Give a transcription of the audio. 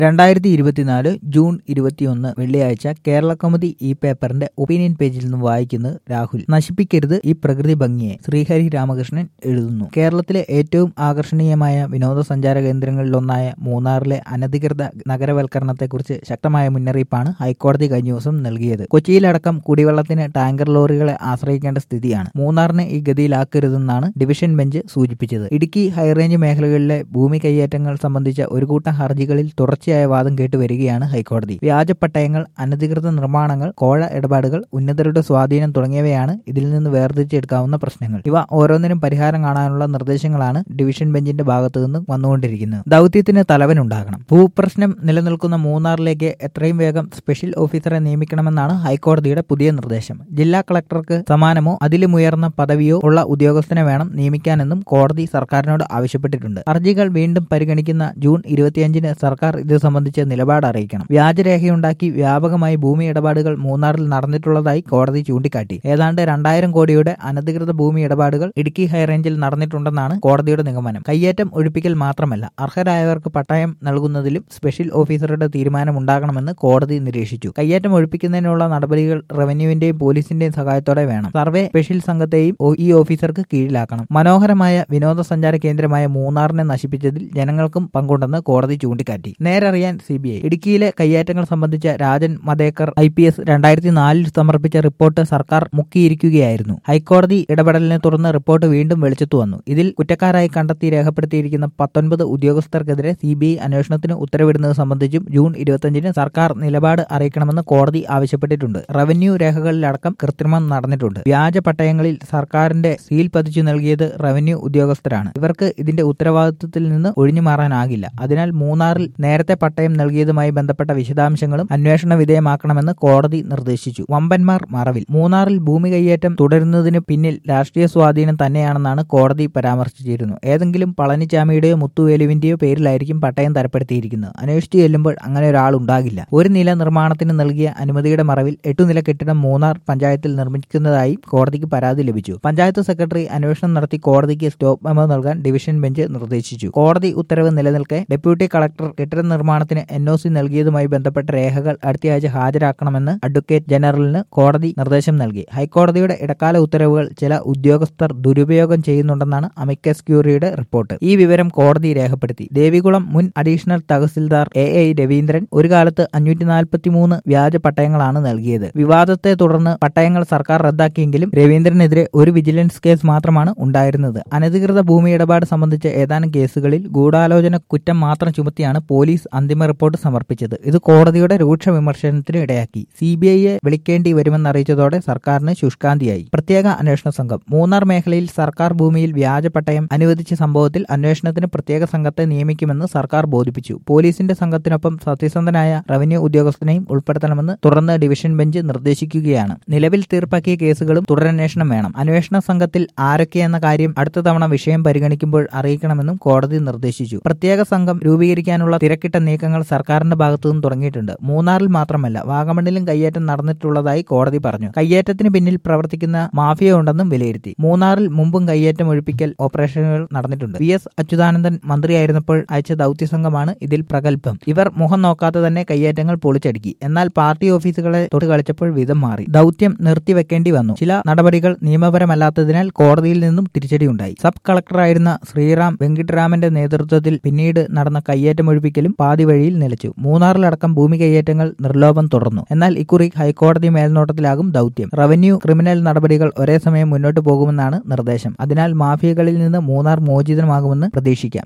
രണ്ടായിരത്തി ഇരുപത്തിനാല് ജൂൺ ഇരുപത്തിയൊന്ന് വെള്ളിയാഴ്ച കേരള കൗമുദി ഈ പേപ്പറിന്റെ ഒപ്പീനിയൻ പേജിൽ നിന്നും വായിക്കുന്നത് രാഹുൽ നശിപ്പിക്കരുത് ഈ പ്രകൃതി ഭംഗിയെ ശ്രീഹരി രാമകൃഷ്ണൻ എഴുതുന്നു കേരളത്തിലെ ഏറ്റവും ആകർഷണീയമായ വിനോദസഞ്ചാര കേന്ദ്രങ്ങളിലൊന്നായ മൂന്നാറിലെ അനധികൃത നഗരവൽക്കരണത്തെക്കുറിച്ച് ശക്തമായ മുന്നറിയിപ്പാണ് ഹൈക്കോടതി കഴിഞ്ഞ ദിവസം നൽകിയത് കൊച്ചിയിലടക്കം കുടിവെള്ളത്തിന് ടാങ്കർ ലോറികളെ ആശ്രയിക്കേണ്ട സ്ഥിതിയാണ് മൂന്നാറിനെ ഈ ഗതിയിലാക്കരുതെന്നാണ് ഡിവിഷൻ ബെഞ്ച് സൂചിപ്പിച്ചത് ഇടുക്കി ഹൈറേഞ്ച് മേഖലകളിലെ ഭൂമി കൈയേറ്റങ്ങൾ സംബന്ധിച്ച ഒരു കൂട്ടം ഹർജികളിൽ തുടർച്ചയായ വാദം കേട്ടു വരികയാണ് ഹൈക്കോടതി വ്യാജപ്പട്ടയങ്ങൾ അനധികൃത നിർമ്മാണങ്ങൾ കോഴ ഇടപാടുകൾ ഉന്നതരുടെ സ്വാധീനം തുടങ്ങിയവയാണ് ഇതിൽ നിന്ന് വേർതിരിച്ചെടുക്കാവുന്ന പ്രശ്നങ്ങൾ ഇവ ഓരോന്നിനും പരിഹാരം കാണാനുള്ള നിർദ്ദേശങ്ങളാണ് ഡിവിഷൻ ബെഞ്ചിന്റെ ഭാഗത്തു നിന്ന് വന്നുകൊണ്ടിരിക്കുന്നത് ദൗത്യത്തിന് തലവനുണ്ടാകണം ഭൂപ്രശ്നം നിലനിൽക്കുന്ന മൂന്നാറിലേക്ക് എത്രയും വേഗം സ്പെഷ്യൽ ഓഫീസറെ നിയമിക്കണമെന്നാണ് ഹൈക്കോടതിയുടെ പുതിയ നിർദ്ദേശം ജില്ലാ കളക്ടർക്ക് സമാനമോ അതിലുമുയർന്ന പദവിയോ ഉള്ള ഉദ്യോഗസ്ഥനെ വേണം നിയമിക്കാനെന്നും കോടതി സർക്കാരിനോട് ആവശ്യപ്പെട്ടിട്ടുണ്ട് ഹർജികൾ വീണ്ടും പരിഗണിക്കുന്ന ജൂൺ ഇരുപത്തിയഞ്ചിന് സർക്കാർ ഇത് സംബന്ധിച്ച് നിലപാട് അറിയിക്കണം വ്യാജരേഖയുണ്ടാക്കി വ്യാപകമായി ഭൂമി ഇടപാടുകൾ മൂന്നാറിൽ നടന്നിട്ടുള്ളതായി കോടതി ചൂണ്ടിക്കാട്ടി ഏതാണ്ട് രണ്ടായിരം കോടിയുടെ അനധികൃത ഭൂമി ഇടപാടുകൾ ഇടുക്കി ഹൈറേഞ്ചിൽ നടന്നിട്ടുണ്ടെന്നാണ് കോടതിയുടെ നിഗമനം കയ്യേറ്റം ഒഴിപ്പിക്കൽ മാത്രമല്ല അർഹരായവർക്ക് പട്ടയം നൽകുന്നതിലും സ്പെഷ്യൽ ഓഫീസറുടെ തീരുമാനം ഉണ്ടാകണമെന്ന് കോടതി നിരീക്ഷിച്ചു കയ്യേറ്റം ഒഴിപ്പിക്കുന്നതിനുള്ള നടപടികൾ റവന്യൂവിന്റെയും പോലീസിന്റെയും സഹായത്തോടെ വേണം സർവേ സ്പെഷ്യൽ സംഘത്തെയും ഒ- ഈ ഓഫീസർക്ക് കീഴിലാക്കണം മനോഹരമായ വിനോദസഞ്ചാര കേന്ദ്രമായ മൂന്നാറിനെ നശിപ്പിച്ചതിൽ ജനങ്ങൾക്കും പങ്കുണ്ടെന്ന് കോടതി ചൂണ്ടിക്കാട്ടി നേരറിയാൻ സി ബി ഐ ഇടുക്കിയിലെ കയ്യേറ്റങ്ങൾ സംബന്ധിച്ച Rajan Madhekar I P S രണ്ടായിരത്തി നാലിൽ സമർപ്പിച്ച റിപ്പോർട്ട് സർക്കാർ മുക്കിയിരിക്കുകയായിരുന്നു ഹൈക്കോടതി ഇടപെടലിനെ തുടർന്ന് റിപ്പോർട്ട് വീണ്ടും വെളിച്ചത്തു വന്നു ഇതിൽ കുറ്റക്കാരായി കണ്ടെത്തി രേഖപ്പെടുത്തിയിരിക്കുന്ന പത്തൊൻപത് ഉദ്യോഗസ്ഥർക്കെതിരെ സി ബി ഐ അന്വേഷണത്തിന് ഉത്തരവിടുന്നത് സംബന്ധിച്ചും ജൂൺ ഇരുപത്തിയഞ്ചിന് സർക്കാർ നിലപാട് അറിയിക്കണമെന്ന് കോടതി ആവശ്യപ്പെട്ടിട്ടുണ്ട് റവന്യൂ രേഖകളിലടക്കം കൃത്രിമം നടന്നിട്ടുണ്ട് വ്യാജ പട്ടയങ്ങളിൽ സർക്കാരിന്റെ സീൽ പതിച്ചു നൽകിയത് റവന്യൂ ഉദ്യോഗസ്ഥരാണ് ഇവർക്ക് ഇതിന്റെ ഉത്തരവാദിത്വത്തിൽ നിന്ന് ഒഴിഞ്ഞു മാറാനാകില്ല അതിനാൽ മൂന്നാറിൽ നേരത്തെ പട്ടയം നൽകിയതുമായി ബന്ധപ്പെട്ട വിശദാംശങ്ങളും അന്വേഷണ വിധേയമാക്കണമെന്ന് കോടതി നിർദ്ദേശിച്ചു വമ്പന്മാർ മറവിൽ മൂന്നാറിൽ ഭൂമി കൈയേറ്റം തുടരുന്നതിന് പിന്നിൽ രാഷ്ട്രീയ സ്വാധീനം തന്നെയാണെന്നാണ് കോടതി പരാമർശിച്ചിരുന്നു ഏതെങ്കിലും പളനിച്ചാമിയുടെയോ മുത്തുവേലുവിന്റെയോ പേരിലായിരിക്കും പട്ടയം തരപ്പെടുത്തിയിരിക്കുന്നത് അന്വേഷിച്ചു ചെല്ലുമ്പോൾ അങ്ങനെ ഒരാൾ ഉണ്ടാകില്ല ഒരു നില നിർമ്മാണത്തിന് നൽകിയ അനുമതിയുടെ മറവിൽ എട്ടു നില കെട്ടിടം മൂന്നാർ പഞ്ചായത്തിൽ നിർമ്മിക്കുന്നതായി കോടതിക്ക് പരാതി ലഭിച്ചു പഞ്ചായത്ത് സെക്രട്ടറി അന്വേഷണം നടത്തി കോടതിക്ക് സ്റ്റോപ്പ് മെമ്മോ നൽകാൻ ഡിവിഷൻ ബെഞ്ച് നിർദ്ദേശിച്ചു കോടതി ഉത്തരവ് നിലനിൽക്കെ ഡെപ്യൂട്ടി കളക്ടർ കെട്ടിട നിർമ്മാണത്തിന് എൻ ഒ സി നൽകിയതുമായി ബന്ധപ്പെട്ട രേഖകൾ അടുത്തയാഴ്ച ഹാജരാക്കണമെന്ന് അഡ്വക്കേറ്റ് ജനറലിന് കോടതി നിർദ്ദേശം നൽകി ഹൈക്കോടതിയുടെ ഇടക്കാല ഉത്തരവുകൾ ചില ഉദ്യോഗസ്ഥർ ദുരുപയോഗം ചെയ്യുന്നുണ്ടെന്നാണ് അമിക്കസ് ക്യൂറിയുടെ റിപ്പോർട്ട് ഈ വിവരം കോടതി രേഖപ്പെടുത്തി ദേവികുളം മുൻ additional tahsildar A I Raveendran ഒരു കാലത്ത് അഞ്ഞൂറ്റി നാൽപ്പത്തിമൂന്ന് വ്യാജ പട്ടയങ്ങളാണ് നൽകിയത് വിവാദത്തെ തുടർന്ന് പട്ടയങ്ങൾ സർക്കാർ റദ്ദാക്കിയെങ്കിലും രവീന്ദ്രനെതിരെ ഒരു വിജിലൻസ് കേസ് മാത്രമാണ് ഉണ്ടായിരുന്നത് അനധികൃത ഭൂമി ഇടപാട് സംബന്ധിച്ച ഏതാനും കേസുകളിൽ ഗൂഢാലോചന കുറ്റം മാത്രം ചുമത്തിയാണ് പോലീസ് അന്തിമ റിപ്പോർട്ട് സമർപ്പിച്ചത് ഇത് കോടതിയുടെ രൂക്ഷ വിമർശനത്തിന് ഇടയാക്കി സി ബി ഐയെ വിളിക്കേണ്ടി വരുമെന്നറിയിച്ചതോടെ സർക്കാരിന് ശുഷ്കാന്തിയായി പ്രത്യേക അന്വേഷണ സംഘം മൂന്നാർ മേഖലയിൽ സർക്കാർ ഭൂമിയിൽ വ്യാജ പട്ടയം അനുവദിച്ച സംഭവത്തിൽ അന്വേഷണത്തിന് പ്രത്യേക സംഘത്തെ നിയമിക്കുമെന്ന് സർക്കാർ ബോധിപ്പിച്ചു പോലീസിന്റെ സംഘത്തിനൊപ്പം സത്യസന്ധനായ റവന്യൂ ഉദ്യോഗസ്ഥനെയും ഉൾപ്പെടുത്തണമെന്ന് തുടർന്ന് ഡിവിഷൻ ബെഞ്ച് നിർദ്ദേശിക്കുകയാണ് നിലവിൽ തീർപ്പാക്കിയ കേസുകളും തുടരന്വേഷണം വേണം അന്വേഷണ സംഘത്തിൽ ആരൊക്കെയെന്ന കാര്യം അടുത്ത തവണ വിഷയം പരിഗണിക്കുമ്പോൾ അറിയിക്കണമെന്നും കോടതി നിർദ്ദേശിച്ചു പ്രത്യേക സംഘം രൂപീകരിക്കാനുള്ള തിരക്കിട്ട നീക്കങ്ങൾ സർക്കാരിന്റെ ഭാഗത്തുനിന്ന് തുടങ്ങിയിട്ടുണ്ട് മൂന്നാറിൽ മാത്രമല്ല വാഗമണ്ണിലും കയ്യേറ്റം നടന്നിട്ടുള്ളതായി കോടതി പറഞ്ഞു കയ്യേറ്റത്തിന് പിന്നിൽ പ്രവർത്തിക്കുന്ന മാഫിയ ഉണ്ടെന്നും വിലയിരുത്തി മൂന്നാറിൽ മുമ്പും കയ്യേറ്റം ഒഴിപ്പിക്കൽ ഓപ്പറേഷനുകൾ നടന്നിട്ടുണ്ട് വി എസ് അച്യുതാനന്ദൻ മന്ത്രിയായിരുന്നപ്പോൾ അയച്ച ദൗത്യസംഘമാണ് ഇതിൽ പ്രഗത്ഭം ഇവർ മുഖം നോക്കാതെ തന്നെ കയ്യേറ്റങ്ങൾ പൊളിച്ചടുക്കി എന്നാൽ പാർട്ടി ഓഫീസുകളെ തൊട്ട് കളിച്ചപ്പോൾ വിധം മാറി ദൗത്യം നിർത്തിവെക്കേണ്ടി വന്നു ചില നടപടികൾ നിയമപരമല്ലാത്തതിനാൽ കോടതിയിൽ നിന്നും തിരിച്ചടിയുണ്ടായി സബ് കളക്ടറായിരുന്ന ശ്രീറാം വെങ്കിട്ടരാമന്റെ നേതൃത്വത്തിൽ പിന്നീട് നടന്ന കയ്യേറ്റം ഒഴിപ്പിക്കലും പാതി വഴിയിൽ നിലച്ചു മൂന്നാറിലടക്കം ഭൂമി കയ്യേറ്റങ്ങൾ നിർലോഭം തുടർന്നു എന്നാൽ ഇക്കുറി ഹൈക്കോടതി മേൽനോട്ടത്തിലാകും ദൗത്യം റവന്യൂ ക്രിമിനൽ നടപടികൾ ഒരേ സമയം മുന്നോട്ട് പോകുമെന്നാണ് നിർദ്ദേശം അതിനാൽ മാഫിയകളിൽ നിന്ന് മൂന്നാർ മോചിതമാകുമെന്ന് പ്രതീക്ഷിക്കാം